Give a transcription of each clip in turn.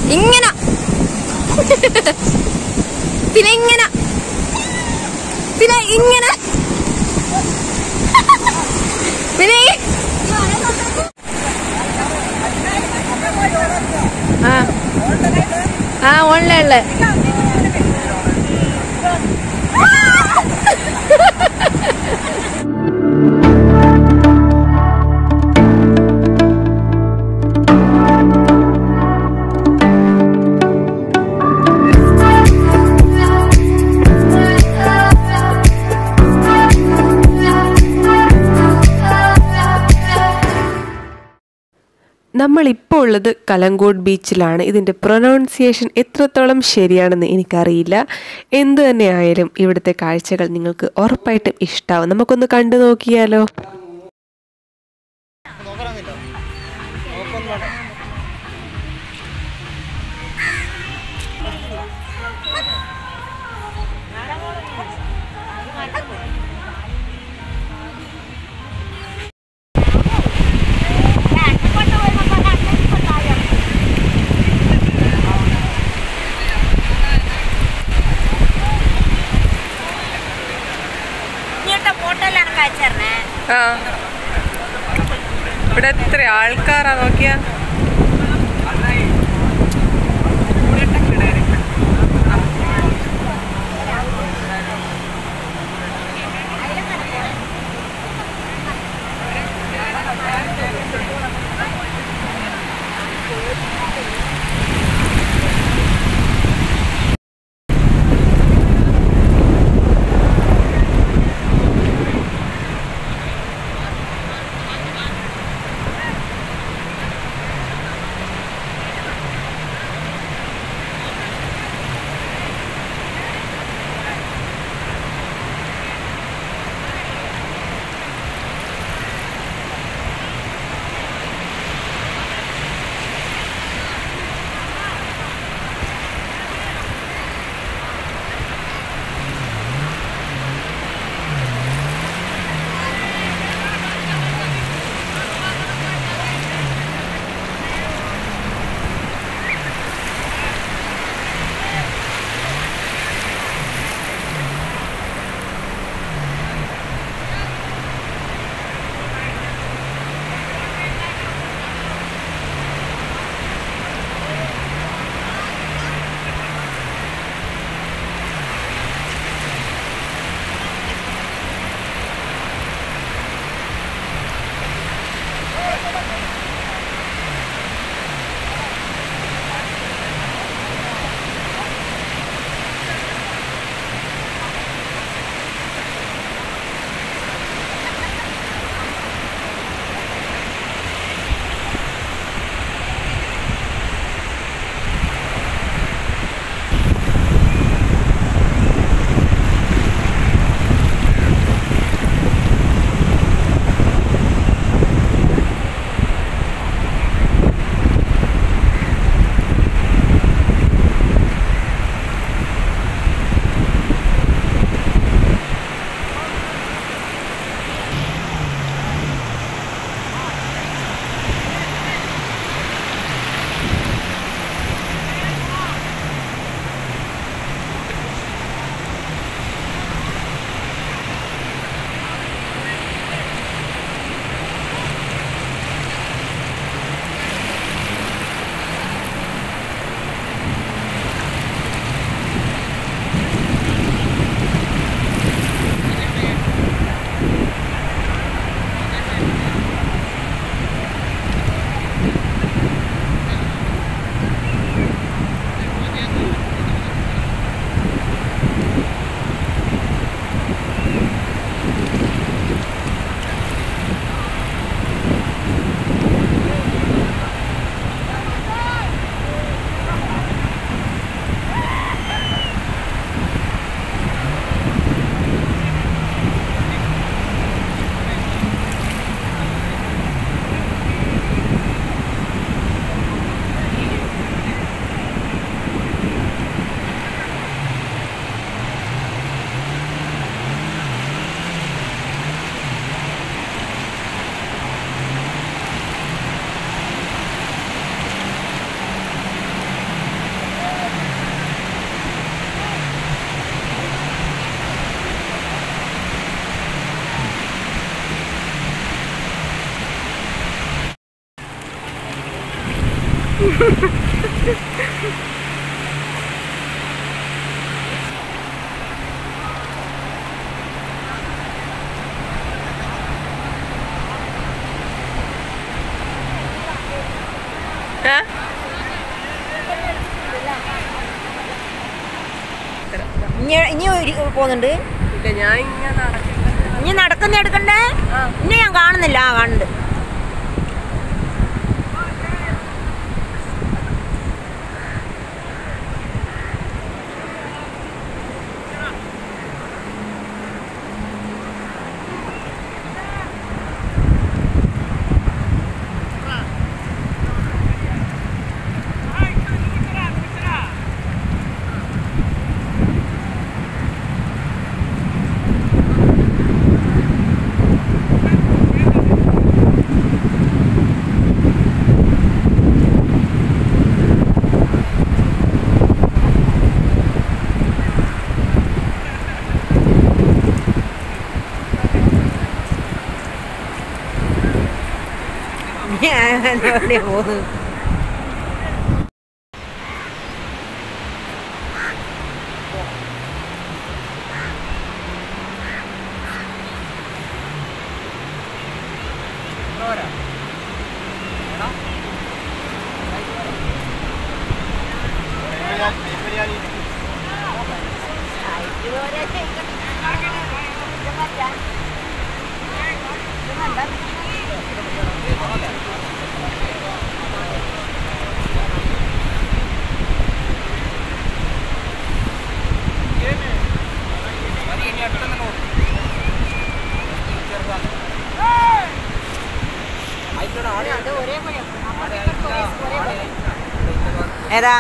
ഇങ്ങനെ പിന്നെ ഇങ്ങനെ പിന്നെ ഇങ്ങനെ പിന്നെ ഈ- ആ ആ ഉള്ള നമ്മളിപ്പോൾ ഉള്ളത് കലങ്കോട് ബീച്ചിലാണ് ഇതിൻ്റെ പ്രൊനൗൺസിയേഷൻ എത്രത്തോളം ശരിയാണെന്ന് എനിക്കറിയില്ല എന്തു തന്നെ ആയാലും ഇവിടുത്തെ കാഴ്ചകൾ നിങ്ങൾക്ക് ഉറപ്പായിട്ടും ഇഷ്ടാവും നമുക്കൊന്ന് കണ്ടു നോക്കിയാലോ ഇങ്ങനത്തെ ഫോട്ടോയിലാണ് കാഴ്ചരണേ ആ ഇവിടെ എത്ര ആൾക്കാരാ നോക്കിയാ ഏ? ഇനി ഇനി ഒരു പോകുന്നുണ്ട് ഇല്ല ഞാൻ ഇങ്ങനെ നടക്കുന്നത് ഇനി നടക്കുന്ന എടുക്കണ്ടേ ഇനി ഞാൻ കാണുന്നില്ല ആ കാണുന്നുണ്ട് ഞാൻ എവിടെയാ പോകുന്നത് ഏതാ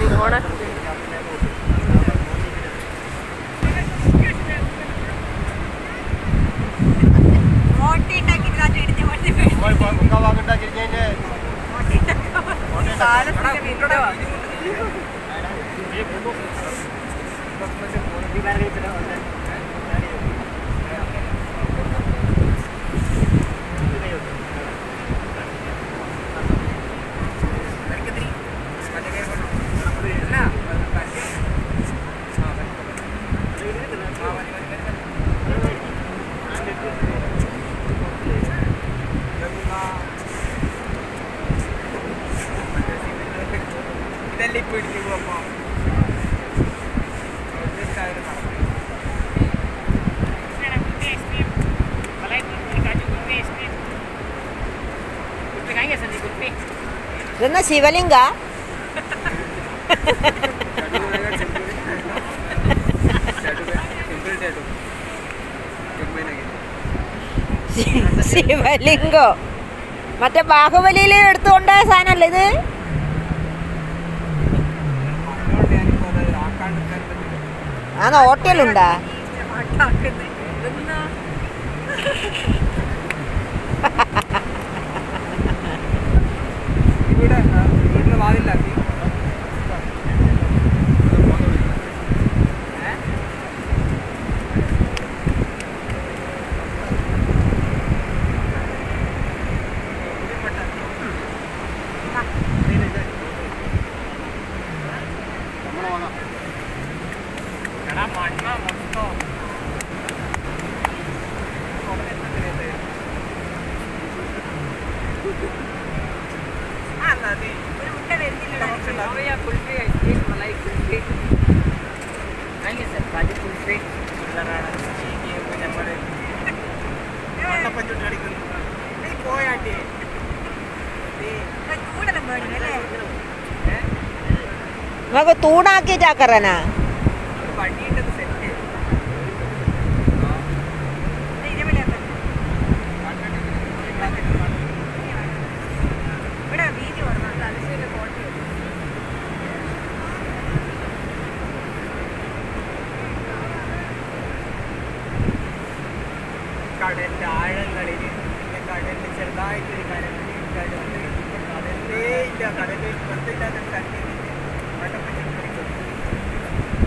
ഇതല്ലേ ഇപ്പൊ ഇടിക്കുന്നു അപ്പൊ ഇതെന്നാ ശിവലിംഗ ശിവലിംഗോ മറ്റേ ബാഹുബലിയിൽ എടുത്തുകൊണ്ടായ സാധനമല്ലേ ഇത് ആ ഹോട്ടലുണ്ടാ ഇവിടെ വീട്ടിൽ വാതിലാക്കി എടാ മണ്ണ മൊത്തം ആ നദി ഒരു മുട്ട വരുന്നില്ല കുൽഫി ഐസ്ക്രീം മലായി കുൽഫി അങ്ങനെ സർ കാജു കുൽഫി പിള്ളേരാണ് നമ്മുടെ മണ്ണപ്പഞ്ചുട്ടി അടിക്കുന്നു നീ പോയാട്ടി നമുക്ക് തൂണാക്കിയിട്ടാക്കറനാ വണ്ടിയുടെ സെറ്റ് കടലിന്റെ ആഴങ്ങളിൽ പിന്നെ കടലിൽ ചെറുതായിട്ടൊരു കരണ്ട് കടലിൽ കടലേ ഇല്ല കടലിൽ വെള്ളമില്ലാത്ത സ്ഥലത്ത് വെള്ളപ്പറ്റി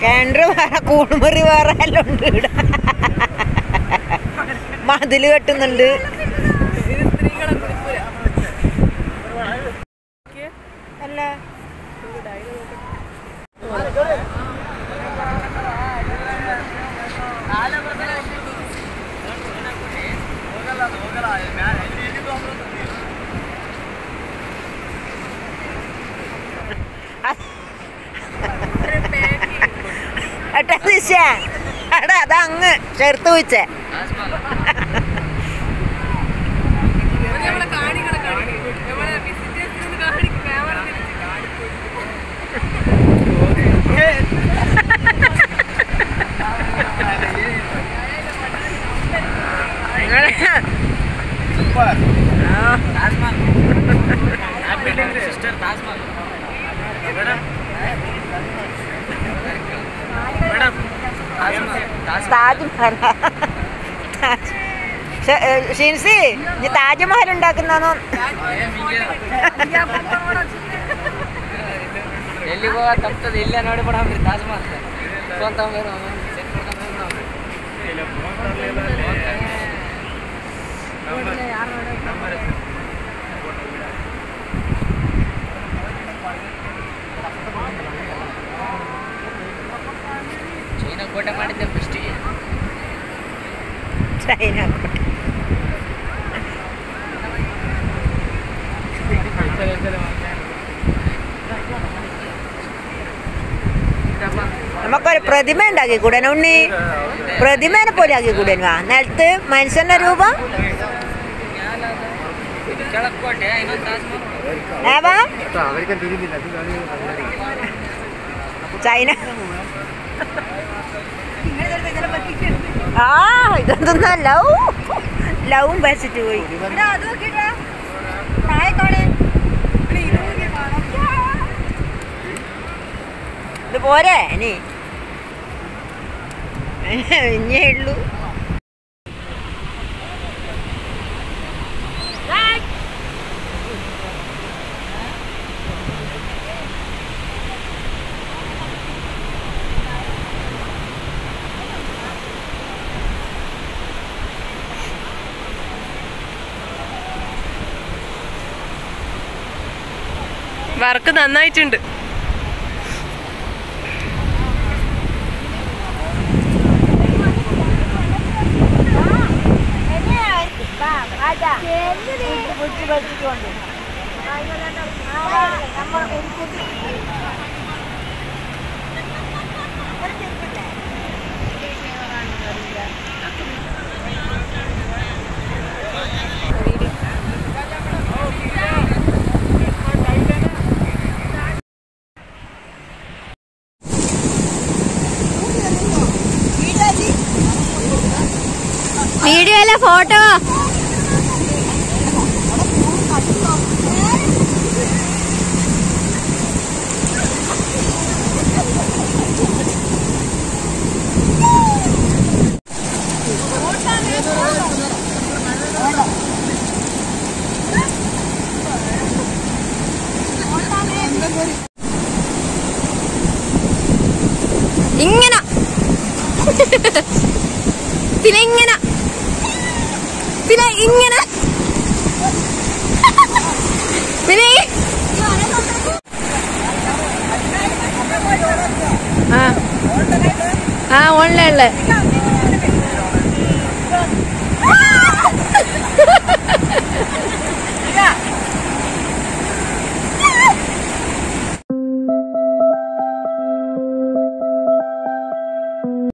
കിണറ് വേറെ കൂണുമുറി വേറെ എല്ലാം ഉണ്ട് ഇവിടെ മതില് കെട്ടുന്നുണ്ട് ഇത് സ്ത്രീകളെ കുളിപ്പുര അല്ല എട്ടാ ദിശേ എടാ അതാ അങ്ങ് ചേർത്ത് വെച്ചേ നമ്മളെ കാണികളെ കാണിക്കും നമ്മളെ വിസിറ്റേഴ്സിന് കാണിക്കും camera sister Taj Mahal madam madam Taj Mahal Shincy ഇനി താജ്മഹൽ ഉണ്ടാക്കുന്നോ ಎಲ್ಲಿ ಹೋಗ ತಪ್ತದೆ ಇಲ್ಲೇ ನೋಡಿ ಬಿಡಮ್ರಿ ತಾಜ್ ಮಹಲ್ ಫೋನ್ ತಗೊಂಡ್ರು ಸೆಟ್ ಚೈನಾ ಕೋಟೆ ಮಾಡಿದ್ದೆ ಫಸ್ಟಿಗೆ ചൈന നമുക്കൊരു പ്രതിമ ഉണ്ടാക്കി കൂടാൻ ഉണ്ണി പ്രതിമേനെ പോലെ ആക്കി കൂടാൻ വാ നിലത്ത് മനുഷ്യന്റെ രൂപം ಕೆಳಕ್ ಕೋಟೆ ಇನ್ನೊಂದು ತಾಜ್ ಮಹಲ್ ഏവാ ചൈന ആ ഇതൊന്നും ലവ് ലവും വെച്ചിട്ട് പോയി ഇത് പോരെ ഇനി ഇനിയേ ഉള്ളൂ വർക്ക് നന്നായിട്ടുണ്ട് വീഡിയോയിലെ ഫോട്ടോ ഇങ്ങനെ പിന്നെ ഇങ്ങനെ പിന്നെ ഇങ്ങനെ പിന്നെ ഈ- ആ ആ ഓൺലൈനില്